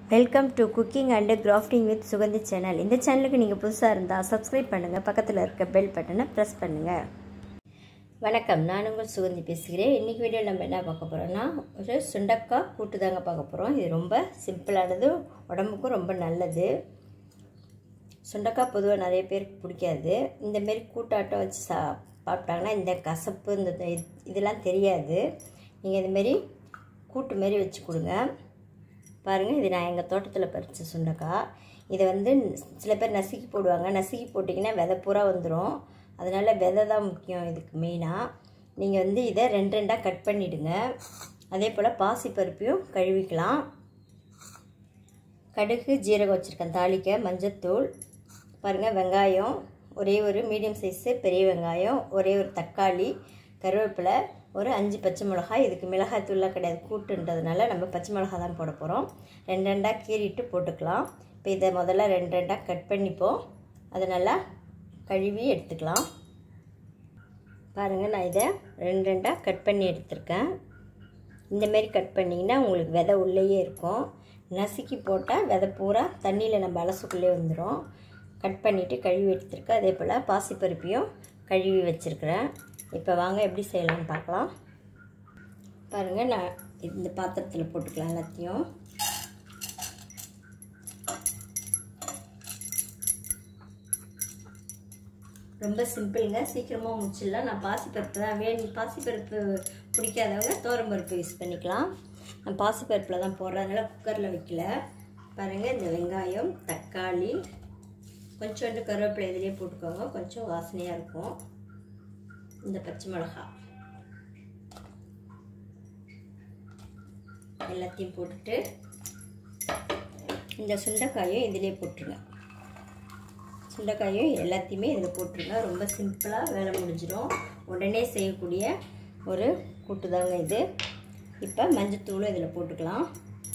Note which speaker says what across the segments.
Speaker 1: welcome to cooking and crafting with Sugandhi channel இந்த சேனலுக்கு நீங்கள் புதுசாக இருந்தால் சப்ஸ்கிரைப் பண்ணுங்கள் பக்கத்தில் இருக்க பெல் பட்டனை ப்ரெஸ் பண்ணுங்கள் வணக்கம் நான் உங்கள் சுகந்தி பேசுகிறேன் இன்றைக்கி வீடியோ நம்ம என்ன பார்க்க போகிறோம்னா ஒரு சுண்டக்காய் கூட்டு தாங்க பார்க்க போகிறோம் இது ரொம்ப சிம்பிளானது உடம்புக்கும் ரொம்ப நல்லது சுண்டக்காய் பொதுவாக நிறைய பேருக்கு பிடிக்காது இந்தமாரி கூட்டாட்டம் வச்சு சா சாப்பிட்டாங்கன்னா இந்த கசப்பு இந்த இதெல்லாம் தெரியாது நீங்கள் இதுமாரி கூட்டு மாரி வச்சு கொடுங்க பாருங்கள் இது நான் எங்கள் தோட்டத்தில் பறித்த சுண்டக்காய் இதை வந்து சில பேர் நசுக்கி போடுவாங்க நசுக்கி போட்டிங்கன்னா விதை பூரா வந்துடும் அதனால் விதை தான் முக்கியம் இதுக்கு மெயினாக நீங்கள் வந்து இதை ரெண்டு ரெண்டாக கட் பண்ணிவிடுங்க அதே போல் பாசிப்பருப்பையும் கழுவிக்கலாம் கடுகு ஜீரகம் வச்சுருக்கேன் தாளிக்க மஞ்சத்தூள் பாருங்கள் வெங்காயம் ஒரே ஒரு மீடியம் சைஸு பெரிய வெங்காயம் ஒரே ஒரு தக்காளி கருவேப்பிலை ஒரு அஞ்சு பச்சை மிளகாய் இதுக்கு மிளகாய் தூள்லாம் கிடையாது கூட்டுன்றதுனால நம்ம பச்சை மிளகாய் தான் போட போகிறோம் ரெண்டு ரெண்டாக கீறிட்டு போட்டுக்கலாம் இப்போ இதை முதல்ல ரெண்டு ரெண்டாக கட் பண்ணிப்போம் அதை நல்லா கழுவி எடுத்துக்கலாம் பாருங்கள் நான் இதை ரெண்டு ரெண்டாக கட் பண்ணி எடுத்திருக்கேன் இந்தமாரி கட் பண்ணிங்கன்னா உங்களுக்கு விதை உள்ளேயே இருக்கும் நசுக்கி போட்டால் விதை பூரா தண்ணியில் நம்ம அலசுக்குள்ளே வந்துடும் கட் பண்ணிவிட்டு கழுவி எடுத்துருக்கேன் அதே போல் பாசிப்பருப்பையும் கழுவி வச்சுருக்கிறேன் இப்போ வாங்க எப்படி செய்யலாம்னு பார்க்கலாம் பாருங்கள் நான் இந்த பாத்திரத்தில் போட்டுக்கலாம் எல்லாத்தையும் ரொம்ப சிம்பிளுங்க சீக்கிரமாக முடிச்சிடலாம் நான் பாசிப்பருப்பு தான் வேணும் பாசிப்பருப்பு பிடிக்காதவங்க தோரம்பருப்பு யூஸ் பண்ணிக்கலாம் நான் பாசிப்பருப்பில் தான் போடுறேன் அதனால் குக்கரில் வைக்கல பாருங்கள் இந்த வெங்காயம் தக்காளி கொஞ்சோண்டு கருவேப்பிலை இதிலே போட்டுக்கோங்க கொஞ்சம் வாசனையாக இருக்கும் இந்த பச்சை மிளகா எல்லாத்தையும் போட்டுட்டு இந்த சுண்டைக்காயும் இதிலே போட்டுருங்க சுண்டைக்காயும் எல்லாத்தையுமே இதில் போட்டுருங்க ரொம்ப சிம்பிளாக வேலை முடிஞ்சிடும் உடனே செய்யக்கூடிய ஒரு கூட்டு தாங்க இது இப்போ மஞ்சத்தூளும் இதில் போட்டுக்கலாம்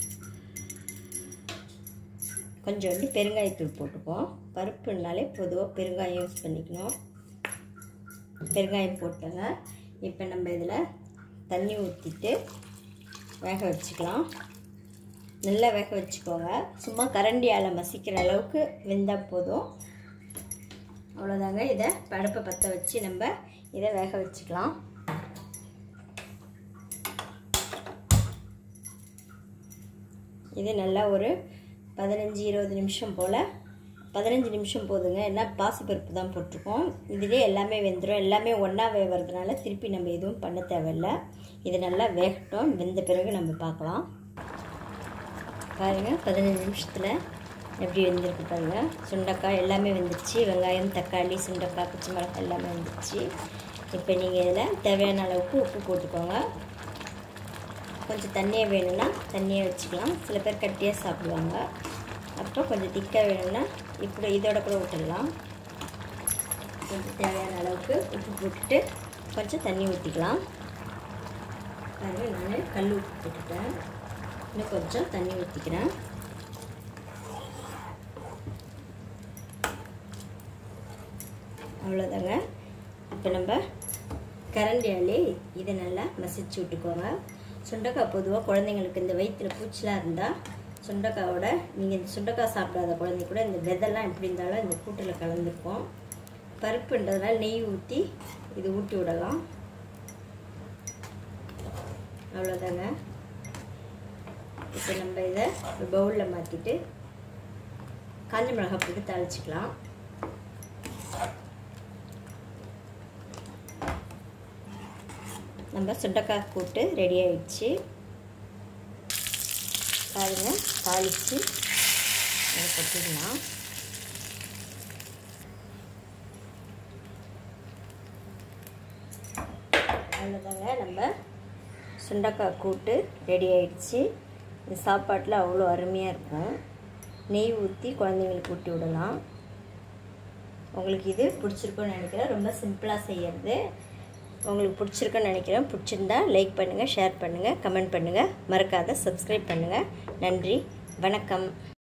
Speaker 1: கொஞ்சோண்டு பெருங்காயத்தூள் போட்டுப்போம் பருப்புனாலே பொதுவாக பெருங்காயம் யூஸ் பண்ணிக்கணும் பெருங்காயம் போட்டங்க இப்போ நம்ம இதில் தண்ணி ஊற்றிட்டு வேக வச்சுக்கலாம் நல்லா வேக வச்சுக்கோங்க சும்மா கரண்டியால் மசிக்கிற அளவுக்கு வெந்தால் போதும் அவ்வளோதாங்க இதை படப்பை பற்ற வச்சு நம்ம இதை வேக வச்சுக்கலாம் இது நல்லா ஒரு பதினஞ்சு இருபது நிமிஷம் போல் பதினஞ்சு நிமிஷம் போதுங்க ஏன்னா பாசிப்பருப்பு தான் போட்டிருக்கோம் இதிலே எல்லாமே வெந்துடும் எல்லாமே ஒன்றா வேகிறதுனால திருப்பி நம்ம எதுவும் பண்ண தேவையில்ல இது நல்லா வேகட்டும் வெந்த பிறகு நம்ம பார்க்கலாம் பாருங்கள் பதினஞ்சு நிமிஷத்தில் எப்படி வெந்திருக்கு பாருங்கள் சுண்டைக்காய் எல்லாமே வெந்துருச்சு வெங்காயம் தக்காளி சுண்டைக்காய் பச்சை மிளகாய் எல்லாமே வெந்துருச்சு இப்போ நீங்கள் இதில் தேவையான அளவுக்கு உப்பு போட்டுக்கோங்க கொஞ்சம் தண்ணியாக வேணும்னா தண்ணியாக வச்சுக்கலாம் சில பேர் கட்டியாக சாப்பிடுவாங்க அப்புறம் கொஞ்சம் திக்காக வேணும்னா இப்படி இதோட கூட விட்டுடலாம் கொஞ்சம் தேவையான அளவுக்கு உப்பு போட்டுட்டு கொஞ்சம் தண்ணி ஊற்றிக்கலாம் பாருங்கள் நான் கல் உப்பு போட்டுட்டேன் இன்னும் கொஞ்சம் தண்ணி ஊற்றிக்கிறேன் அவ்வளோதாங்க இப்போ நம்ம கரண்டியாலே இதை நல்லா மசிச்சு விட்டுக்கோங்க சுண்டைக்காய் பொதுவாக குழந்தைங்களுக்கு இந்த வயிற்றில் பூச்சிலாம் இருந்தால் சுண்டைக்காயோட நீங்கள் இந்த சுண்டைக்காய் சாப்பிடாத குழந்தை கூட இந்த விதெல்லாம் எப்படி இருந்தாலும் இந்த கூட்டில் கலந்துருக்கும் பருப்புன்றதுனால நெய் ஊற்றி இது ஊட்டி விடலாம் அவ்வளோதாங்க இப்போ நம்ம இதை ஒரு பவுலில் மாற்றிட்டு காஞ்ச மிளகாய் போட்டு தாளிச்சிக்கலாம் நம்ம சுண்டைக்காய் கூட்டு ரெடி ஆயிடுச்சு பாருங்கள் தாளித்து அதை கொட்டிடலாம் அவ்வளோதாங்க நம்ம சுண்டைக்காய் கூட்டு ரெடி ஆயிடுச்சு இந்த சாப்பாட்டில் அவ்வளோ அருமையாக இருக்கும் நெய் ஊற்றி குழந்தைங்களுக்கு ஊட்டி விடலாம் உங்களுக்கு இது பிடிச்சிருக்குன்னு நினைக்கிறேன் ரொம்ப சிம்பிளாக செய்யறது உங்களுக்கு பிடிச்சிருக்குன்னு நினைக்கிறேன் பிடிச்சிருந்தா லைக் பண்ணுங்கள் ஷேர் பண்ணுங்கள் கமெண்ட் பண்ணுங்கள் மறக்காத சப்ஸ்கிரைப் பண்ணுங்கள் நன்றி வணக்கம்